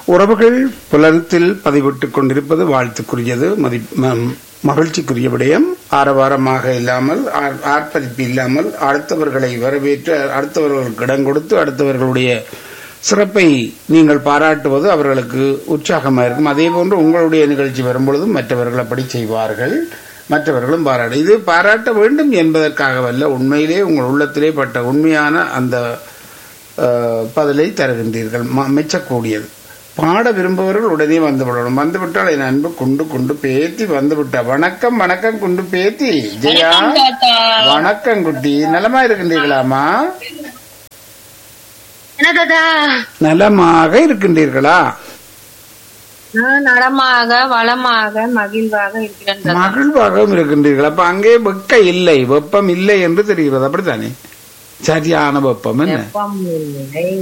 உறவுகள் புலனத்தில் பதிவிட்டுக் கொண்டிருப்பது வாழ்த்துக்குரியது மதி ம- மகிழ்ச்சிக்குரிய விடயம் ஆரவாரமாக இல்லாமல் ஆர்- ஆர்ப்பரிப்பு இல்லாமல் அடுத்தவர்களை வரவேற்று அடுத்தவர்களுக்கு இடம் கொடுத்து அடுத்தவர்களுடைய சிறப்பை நீங்கள் பாராட்டுவது அவர்களுக்கு உற்சாகமாக இருக்கும் அதே போன்று உங்களுடைய நிகழ்ச்சி வரும்பொழுதும் மற்றவர்கள் அப்படி செய்வார்கள் மற்றவர்களும் பாராட்டு இது பாராட்ட வேண்டும் என்பதற்காகவல்ல உண்மையிலே உங்கள் உள்ளத்திலே பட்ட உண்மையான அந்த அஹ், பதிலை தருகின்றீர்கள் ம- மெச்சக்கூடியது பாட விரும்புபவர்கள் உடனே வந்து விடணும் வந்துவிட்டால் என் அன்பு குண்டு குண்டு பேத்தி வந்து விட்டா வணக்கம் வணக்கம் குண்டு பேத்தி ஜெயா வணக்கம் குட்டி நலமா இருக்கின்றீர்களாமா என்ன தாத்தா நலமாக இருக்கின்றீர்களா நான் நலமாக வளமாக மகிழ்வாக இருக்கிறேன் தாத்தா. மகிழ்வாகவும் இருக்கின்றீர்கள் அப்ப அங்கே வெக்க இல்லை வெப்பம் இல்லை என்று தெரிகிறது அப்படித்தானே சரியான வெப்பம் என்ன வெப்பம் இல்லை